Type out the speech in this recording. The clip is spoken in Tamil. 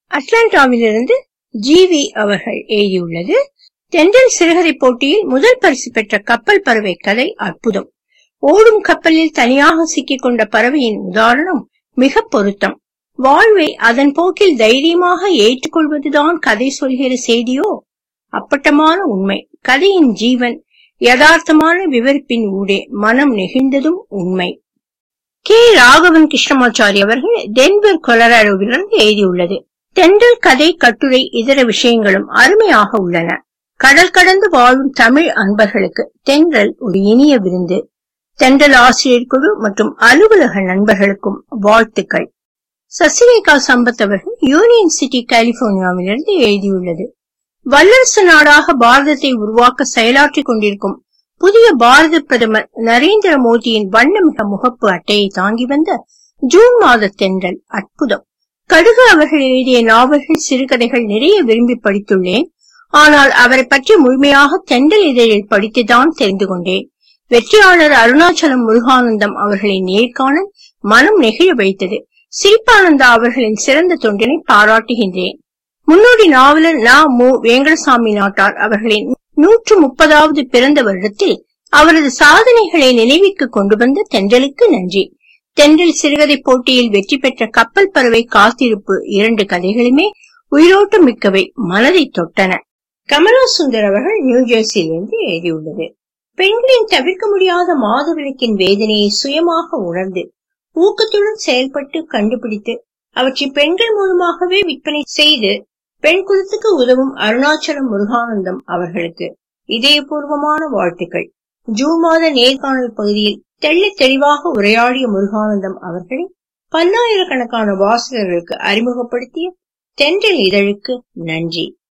அட்லாண்டாவிலிருந்து ஜிவி அவர்கள் எழுதியுள்ளது தென்றல் சிறுகதை போட்டியில் முதல் பரிசு பெற்ற கப்பல் பறவை கதை அற்புதம் ஓடும் கப்பலில் தனியாக சிக்கிக் கொண்ட பறவையின் உதாரணம் மிக பொருத்தம் வாழ்வை அதன் போக்கில் தைரியமாக ஏற்றுக்கொள்வதுதான் கதை சொல்கிற செய்தியோ அப்பட்டமான உண்மை கதையின் ஜீவன் யதார்த்தமான விவரிப்பின் ஊடே மனம் நெகிழ்ந்ததும் உண்மை கே ராகவன் கிருஷ்ணமாச்சாரி அவர்கள் டென்வர் கொலராடோவிலிருந்து எழுதியுள்ளது தென்றல் கதை கட்டுரை இதர விஷயங்களும் அருமையாக உள்ளன கடல் கடந்து வாழும் தமிழ் அன்பர்களுக்கு தென்றல் ஒரு இனிய விருந்து தென்றல் ஆசிரியர் குழு மற்றும் அலுவலக நண்பர்களுக்கும் வாழ்த்துக்கள் சசிரேகா சம்பத் அவர்கள் யூனியன் சிட்டி கலிபோர்னியாவிலிருந்து எழுதியுள்ளது வல்லரசு நாடாக பாரதத்தை உருவாக்க செயலாற்றிக் கொண்டிருக்கும் புதிய பாரத பிரதமர் நரேந்திர மோடியின் வண்ணமிக முகப்பு அட்டையை தாங்கி வந்த ஜூன் மாத தென்றல் அற்புதம் கடுகு அவர்கள் எழுதிய நாவல்கள் சிறுகதைகள் நிறைய விரும்பி படித்துள்ளேன் ஆனால் அவரை பற்றி முழுமையாக தென்றல் இதழில் படித்துதான் தெரிந்து கொண்டேன் வெற்றியாளர் அருணாச்சலம் முருகானந்தம் அவர்களின் நேர்காணல் மனம் நெகிழ வைத்தது சிரிப்பானந்தா அவர்களின் சிறந்த தொண்டினை பாராட்டுகின்றேன் முன்னோடி நாவலர் நா மு வேங்கடசாமி நாட்டார் அவர்களின் நூற்று முப்பதாவது பிறந்த வருடத்தில் அவரது சாதனைகளை நினைவுக்கு கொண்டு வந்த தென்றலுக்கு நன்றி தென்றல் சிறுகதை போட்டியில் வெற்றி பெற்ற கப்பல் பறவை காத்திருப்பு இரண்டு கதைகளுமே உயிரோட்டம் மிக்கவை மனதை தொட்டன கமலா சுந்தர் அவர்கள் நியூ ஜெர்சியிலிருந்து எழுதியுள்ளது பெண்களின் தவிர்க்க முடியாத மாதவிலக்கின் வேதனையை சுயமாக உணர்ந்து ஊக்கத்துடன் செயல்பட்டு கண்டுபிடித்து அவற்றை பெண்கள் மூலமாகவே விற்பனை செய்து பெண் குலத்துக்கு உதவும் அருணாச்சலம் முருகானந்தம் அவர்களுக்கு இதயபூர்வமான வாழ்த்துக்கள் ஜூன் மாத நேர்காணல் பகுதியில் தெள்ள தெளிவாக உரையாடிய முருகானந்தம் அவர்களை பல்லாயிரக்கணக்கான வாசகர்களுக்கு அறிமுகப்படுத்திய தென்றல் இதழுக்கு நன்றி